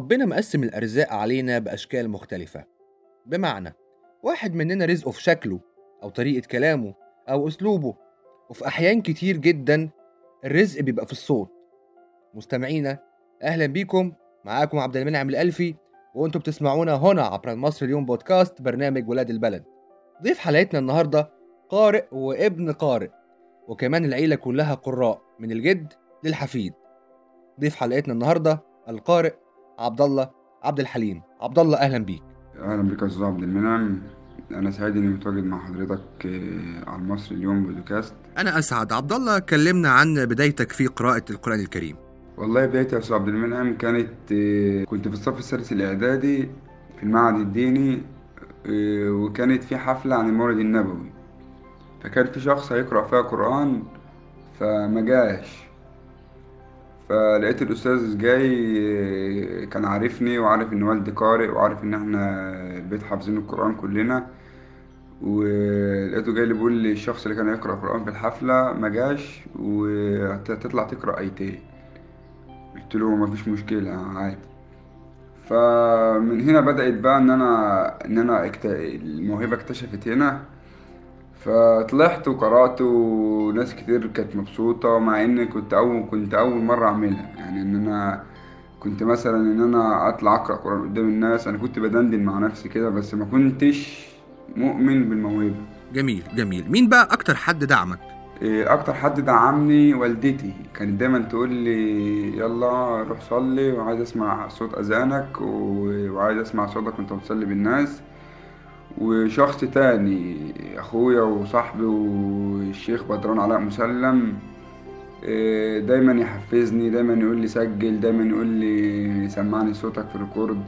ربنا مقسم الأرزاق علينا بأشكال مختلفة بمعنى واحد مننا رزقه في شكله أو طريقة كلامه أو أسلوبه وفي أحيان كتير جدا الرزق بيبقى في الصوت مستمعينا أهلا بيكم معاكم عبد المنعم الألفي وانتم بتسمعونا هنا عبر المصري اليوم بودكاست برنامج ولاد البلد ضيف حلقتنا النهاردة قارئ وابن قارئ وكمان العيلة كلها قراء من الجد للحفيد ضيف حلقتنا النهاردة القارئ عبد الله عبد الحليم عبد الله أهلا بيك اهلا بك يا استاذ عبد المنعم انا سعيد اني متواجد مع حضرتك آه، على المصري اليوم بودكاست أنا أسعد عبد الله كلمنا عن بدايتك في قراءة القرآن الكريم والله بدايتي يا استاذ عبد المنعم كانت آه، كنت في الصف السادس الاعدادي في المعهد الديني آه، وكانت في حفلة عن المولد النبوي فكان في شخص هيقرأ فيها قرآن فما جاش فلقيت الأستاذ جاي آه، كان عارفني وعارف إن والدي قارئ وعارف إن إحنا البيت حافظين القرآن كلنا ولقيته جاي لي بيقول لي الشخص اللي كان هيقرأ قرآن في الحفلة ما جاش وهتطلع تقرأ آيتين قلت له مفيش مشكلة عادي فمن هنا بدأت بقى إن أنا إن أنا اكت... الموهبة اكتشفت هنا فطلعت وقرأت وناس كتير كانت مبسوطة مع إن كنت أول كنت أول مرة أعملها يعني إن أنا كنت مثلا إن أنا أطلع أقرأ قرآن قدام الناس أنا كنت بدندن مع نفسي كده بس ما كنتش مؤمن بالموهبة جميل جميل مين بقى أكتر حد دعمك؟ إيه، اكتر حد دعمني والدتي كانت دايما تقول لي يلا روح صلي وعايز اسمع صوت اذانك و- وعايز اسمع صوتك وانت بتصلي بالناس وشخص تاني اخويا وصاحبي والشيخ بدران علاء مسلم إيه، دايما يحفزني دايما يقول لي سجل دايما يقول لي سمعني صوتك في ريكورد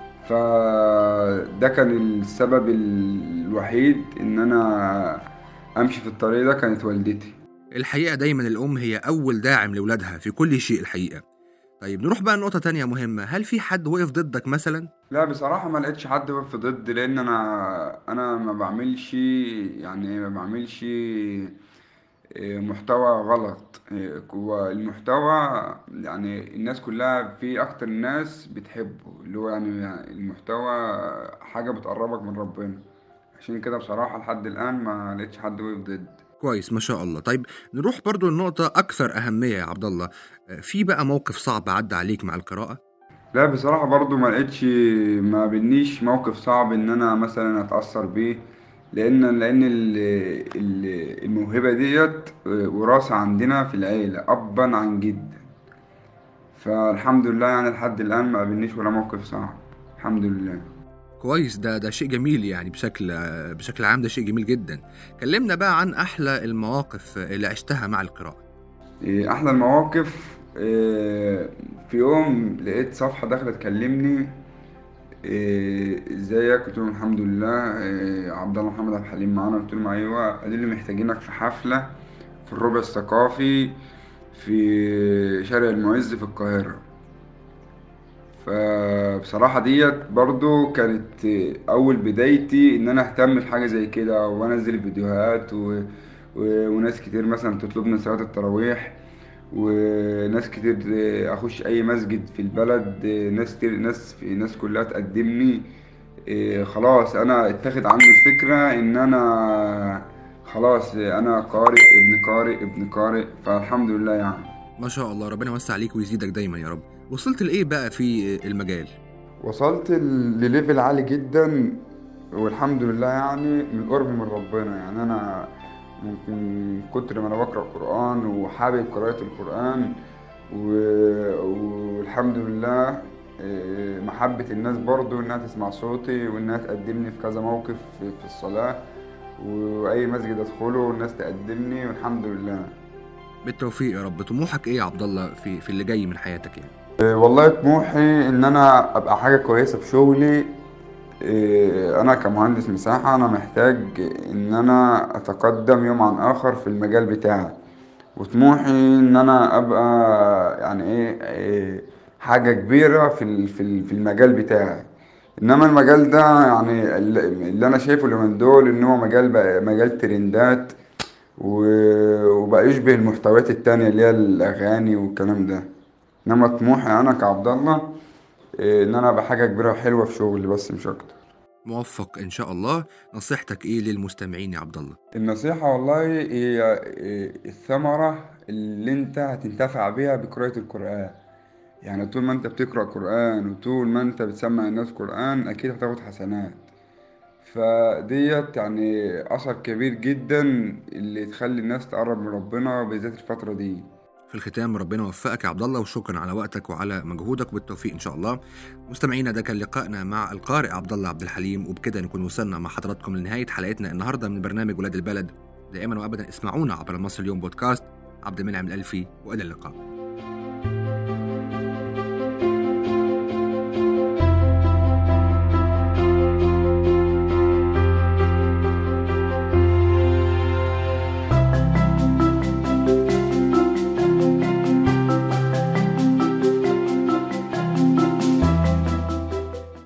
فده كان السبب الوحيد ان انا امشي في الطريق ده كانت والدتي الحقيقة دايما الأم هي أول داعم لأولادها في كل شيء الحقيقة طيب نروح بقى لنقطة تانية مهمة هل في حد وقف ضدك مثلا؟ لا بصراحة ما لقيتش حد واقف ضد لأن أنا أنا ما بعملش يعني ما بعملش إيه، محتوى غلط إيه، هو المحتوى يعني الناس كلها في أكتر الناس بتحبه اللي هو يعني المحتوى حاجة بتقربك من ربنا عشان كده بصراحة لحد الآن ما لقيتش حد واقف ضد كويس ما شاء الله طيب نروح برضو لنقطة أكثر أهمية يا عبد الله آه، في بقى موقف صعب عدى عليك مع القراءة؟ لا بصراحة برضو ما لقيتش ما قابلنيش موقف صعب ان انا مثلا اتأثر بيه لان لان ال- ال- الموهبة ديت وراثة عندنا في العيلة ابا عن جد فالحمد لله يعني لحد الان ما قابلنيش ولا موقف صعب الحمد لله كويس ده ده شيء جميل يعني بشكل آه، بشكل عام ده شيء جميل جدا كلمنا بقى عن أحلى المواقف اللي عشتها مع القراءة إيه، احلى المواقف إيه، في يوم لقيت صفحة داخلة تكلمني إيه، ازيك قلت لهم الحمد لله إيه، عبد الله محمد عبد الحليم معانا قلت لهم ايوه قالوا لي محتاجينك في حفلة في الربع الثقافي في شارع المعز في القاهرة فبصراحة ديت برضو كانت أول بدايتي إن أنا أهتم بحاجة زي كده وأنزل فيديوهات و... و... وناس كتير مثلا تطلبني صلاة التراويح وناس كتير أخش أي مسجد في البلد ناس كتير ناس في ناس كلها تقدمني إيه، خلاص أنا اتاخد عني الفكرة إن أنا خلاص أنا قارئ ابن قارئ ابن قارئ فالحمد لله يعني ما شاء الله ربنا يوسع عليك ويزيدك دايما يا رب وصلت لإيه بقى في المجال؟ وصلت ل- لليفل عالي جدا والحمد لله يعني من قرب من ربنا يعني انا ممكن من كتر ما انا بقرا قران وحابب قراءه القران و- والحمد لله إيه، محبة الناس برضو انها تسمع صوتي وانها تقدمني في كذا موقف في في الصلاة واي مسجد ادخله والناس تقدمني والحمد لله بالتوفيق يا رب طموحك إيه يا عبد الله في في اللي جاي من حياتك يعني؟ إيه، والله طموحي ان انا ابقى حاجه كويسه في شغلي إيه، انا كمهندس مساحه انا محتاج ان انا اتقدم يوم عن اخر في المجال بتاعي وطموحي ان انا ابقى يعني ايه, إيه حاجه كبيره في ال- في ال- في المجال بتاعي انما المجال ده يعني اللي اللي انا شايفه اليومين دول ان هو مجال بقى مجال ترندات و- وبقى يشبه المحتويات التانية اللي هي الاغاني والكلام ده انما طموحي انا كعبد الله إيه، ان انا ابقى حاجه كبيره وحلوه في شغلي بس مش اكتر موفق ان شاء الله نصيحتك ايه للمستمعين يا عبد الله النصيحه والله هي إيه، الثمره اللي انت هتنتفع بيها بقراءه القران يعني طول ما انت بتقرا قران وطول ما انت بتسمع الناس قران اكيد هتاخد حسنات فديت يعني اثر كبير جدا اللي تخلي الناس تقرب من ربنا بالذات الفتره دي في الختام ربنا يوفقك يا عبد الله وشكرا على وقتك وعلى مجهودك وبالتوفيق ان شاء الله مستمعينا ده كان لقائنا مع القارئ عبد الله عبد الحليم وبكده نكون وصلنا مع حضراتكم لنهايه حلقتنا النهارده من برنامج ولاد البلد دائما وابدا اسمعونا عبر مصر اليوم بودكاست عبد المنعم الالفي والى اللقاء